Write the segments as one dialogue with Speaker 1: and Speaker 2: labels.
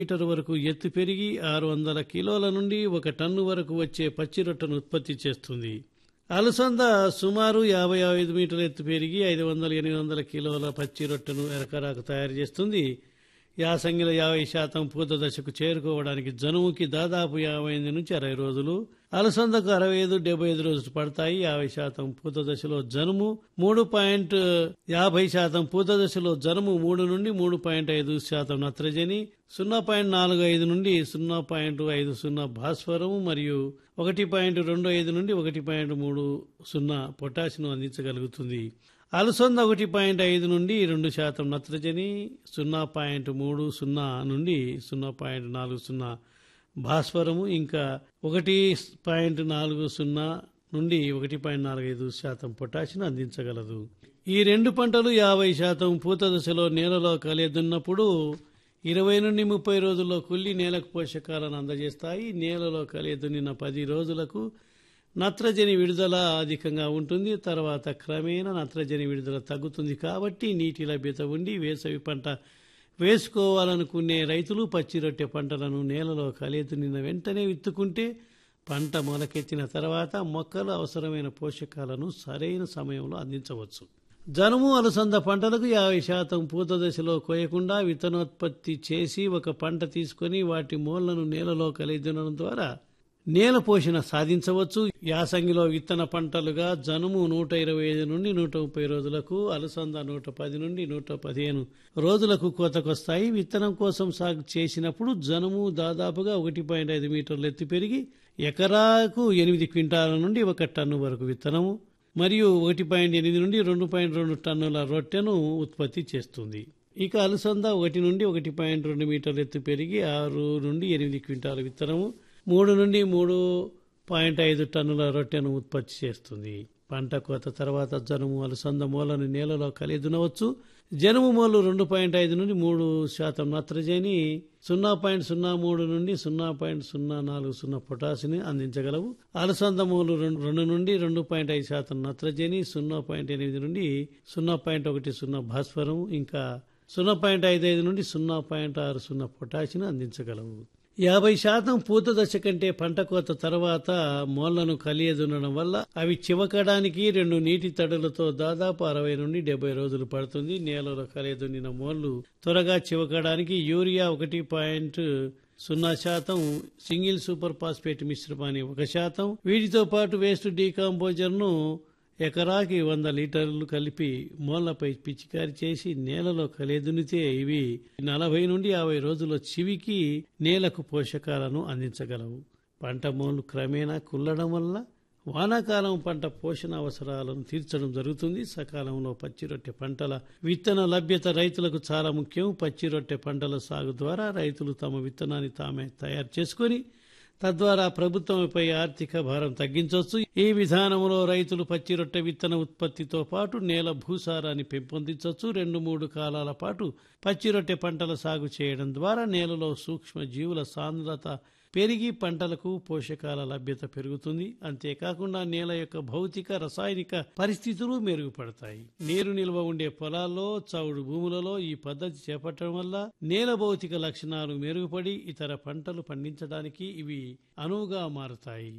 Speaker 1: metre వరకు ఎత్తు పెరిగి ఆరు వందల కిలోల నుండి ఒక టన్ను వరకు వచ్చే పచ్చి రొట్టెను ఉత్పత్తి చేస్తుంది అలసంద సుమారు యాభై ఐదు మీటర్ల ఎత్తు పెరిగి ఐదు వందల ఎనిమిది వందల కిలోల పచ్చి రొట్టెను ఎరకరాకు తయారు చేస్తుంది యాసంగిల యాభై శాతం పూత దశకు చేరుకోవడానికి జనుముకి దాదాపు యాభై ఎనిమిది నుంచి అరవై రోజులు అలసందకు అరవై ఐదు డెబ్బై ఐదు రోజులు పడతాయి యాభై శాతం పూత దశలో జనుము మూడు పాయింట్ యాభై శాతం పూత దశలో జనుము మూడు నుండి మూడు పాయింట్ ఐదు శాతం నత్రజని సున్నా పాయింట్ నాలుగు ఐదు నుండి సున్నా పాయింట్ ఐదు సున్నా భాస్వరము మరియు ఒకటి పాయింట్ రెండు ఐదు నుండి ఒకటి పాయింట్ మూడు సున్నా పొటాషియం అందించగలుగుతుంది అలసంద ఒకటి పాయింట్ ఐదు నుండి రెండు శాతం నత్రజని సున్నా పాయింట్ మూడు సున్నా నుండి సున్నా పాయింట్ నాలుగు సున్నా భాస్వరము ఇంకా ఒకటి పాయింట్ నాలుగు సున్నా నుండి ఒకటి పాయింట్ నాలుగు ఐదు శాతం పొటాషియం అందించగలదు ఈ రెండు పంటలు యాభై శాతం పూత దశలో నేలలో కలియదున్నప్పుడు ఇరవై నుండి ముప్పై రోజుల్లో కుళ్ళి నేలకు పోషకాలను అందజేస్తాయి నేలలో కలియదున్నిన పది రోజులకు నత్రజని విడుదల అధికంగా ఉంటుంది తర్వాత క్రమేణా నత్రజని విడుదల తగ్గుతుంది కాబట్టి నీటి లభ్యత ఉండి వేసవి పంట వేసుకోవాలనుకునే రైతులు పచ్చి రొట్టె పంటలను నేలలో కలియదున్నిన వెంటనే విత్తుకుంటే పంట మొలకెత్తిన తర్వాత మొక్కలు అవసరమైన పోషకాలను సరైన సమయంలో అందించవచ్చు జనుము అలసంద పంటలకు యాభై శాతం పూత దశలో కోయకుండా విత్తనోత్పత్తి చేసి ఒక పంట తీసుకొని వాటి మూలను నేలలో కలిదునడం ద్వారా నేల పోషణ సాధించవచ్చు యాసంగిలో విత్తన పంటలుగా జనుము నూట ఇరవై ఐదు నుండి నూట ముప్పై రోజులకు అలసంద నూట పది నుండి నూట పదిహేను రోజులకు కోతకొస్తాయి విత్తనం కోసం సాగు చేసినప్పుడు జనుము దాదాపుగా ఒకటి పాయింట్ ఐదు మీటర్లు ఎత్తు పెరిగి ఎకరాకు ఎనిమిది క్వింటాల నుండి ఒక టన్ను వరకు విత్తనము మరియు ఒకటి పాయింట్ ఎనిమిది నుండి రెండు పాయింట్ రెండు టన్నుల రొట్టెను ఉత్పత్తి చేస్తుంది ఇక అలసంద ఒకటి నుండి ఒకటి పాయింట్ రెండు మీటర్ల ఎత్తు పెరిగి ఆరు నుండి ఎనిమిది క్వింటాల విత్తనము మూడు నుండి మూడు పాయింట్ ఐదు టన్నుల రొట్టెను ఉత్పత్తి చేస్తుంది పంట కోత తర్వాత జనుము అలసంద మూలను నేలలో కలిదునవచ్చు జనుము మూలు రెండు పాయింట్ ఐదు నుండి మూడు శాతం నత్రజని సున్నా పాయింట్ సున్నా మూడు నుండి సున్నా పాయింట్ సున్నా నాలుగు సున్నా పొటాషిని అందించగలవు అలసంద మూలు రెండు నుండి రెండు పాయింట్ ఐదు శాతం నత్రజని సున్నా పాయింట్ ఎనిమిది నుండి సున్నా పాయింట్ ఒకటి సున్నా భాస్వరం ఇంకా సున్నా పాయింట్ ఐదు ఐదు నుండి సున్నా పాయింట్ ఆరు సున్నా పొటాషిని అందించగలవు యాభై శాతం పూత దశ కంటే పంట కోత తర్వాత మోళ్లను కలియదున్నడం వల్ల అవి చివకడానికి రెండు నీటి తడులతో దాదాపు అరవై నుండి డెబ్బై రోజులు పడుతుంది నేలలో కలియదున్నిన మోళ్లు త్వరగా చివకడానికి యూరియా ఒకటి పాయింట్ సున్నా శాతం సింగిల్ సూపర్ ఫాస్ఫేట్ మిశ్రమాన్ని ఒక శాతం వీటితో పాటు వేస్ట్ డీకాంపోజర్ ను ఎకరాకి వంద లీటర్లు కలిపి మూలపై పిచికారి చేసి నేలలో కలిదునితే ఇవి నలభై నుండి యాభై రోజుల చివికి నేలకు పోషకాలను అందించగలవు పంట మూలు క్రమేణా కుల్లడం వల్ల వానాకాలం పంట పోషణ అవసరాలను తీర్చడం జరుగుతుంది సకాలంలో పచ్చి రొట్టె పంటల విత్తన లభ్యత రైతులకు చాలా ముఖ్యం పచ్చి రొట్టె పంటల సాగు ద్వారా రైతులు తమ విత్తనాన్ని తామే తయారు చేసుకొని తద్వారా ప్రభుత్వంపై ఆర్థిక భారం తగ్గించవచ్చు ఈ విధానంలో రైతులు పచ్చి రొట్టె విత్తన ఉత్పత్తితో పాటు నేల భూసారాన్ని పెంపొందించవచ్చు రెండు మూడు కాలాల పాటు పచ్చి రొట్టె పంటల సాగు చేయడం ద్వారా నేలలో సూక్ష్మ జీవుల సాంద్రత పెరిగి పంటలకు పోషకాల లభ్యత పెరుగుతుంది అంతేకాకుండా నేల యొక్క భౌతిక రసాయనిక పరిస్థితులు మెరుగుపడతాయి నీరు నిల్వ ఉండే పొలాల్లో చౌడు భూములలో ఈ పద్ధతి చేపట్టడం వల్ల నేల భౌతిక లక్షణాలు మెరుగుపడి ఇతర పంటలు పండించడానికి ఇవి అనువుగా మారుతాయి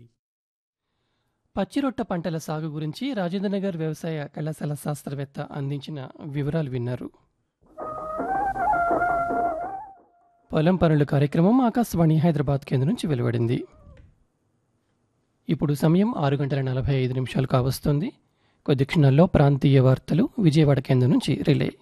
Speaker 2: పచ్చిరొట్ట పంటల సాగు గురించి రాజేంద్రనగర్ వ్యవసాయ కళాశాల శాస్త్రవేత్త అందించిన వివరాలు విన్నారు పొలం పనుల కార్యక్రమం ఆకాశవాణి హైదరాబాద్ కేంద్రం నుంచి వెలువడింది ఇప్పుడు సమయం ఆరు గంటల నలభై ఐదు నిమిషాలు కావస్తుంది కొద్ది క్షణాల్లో ప్రాంతీయ వార్తలు విజయవాడ కేంద్రం నుంచి రిలే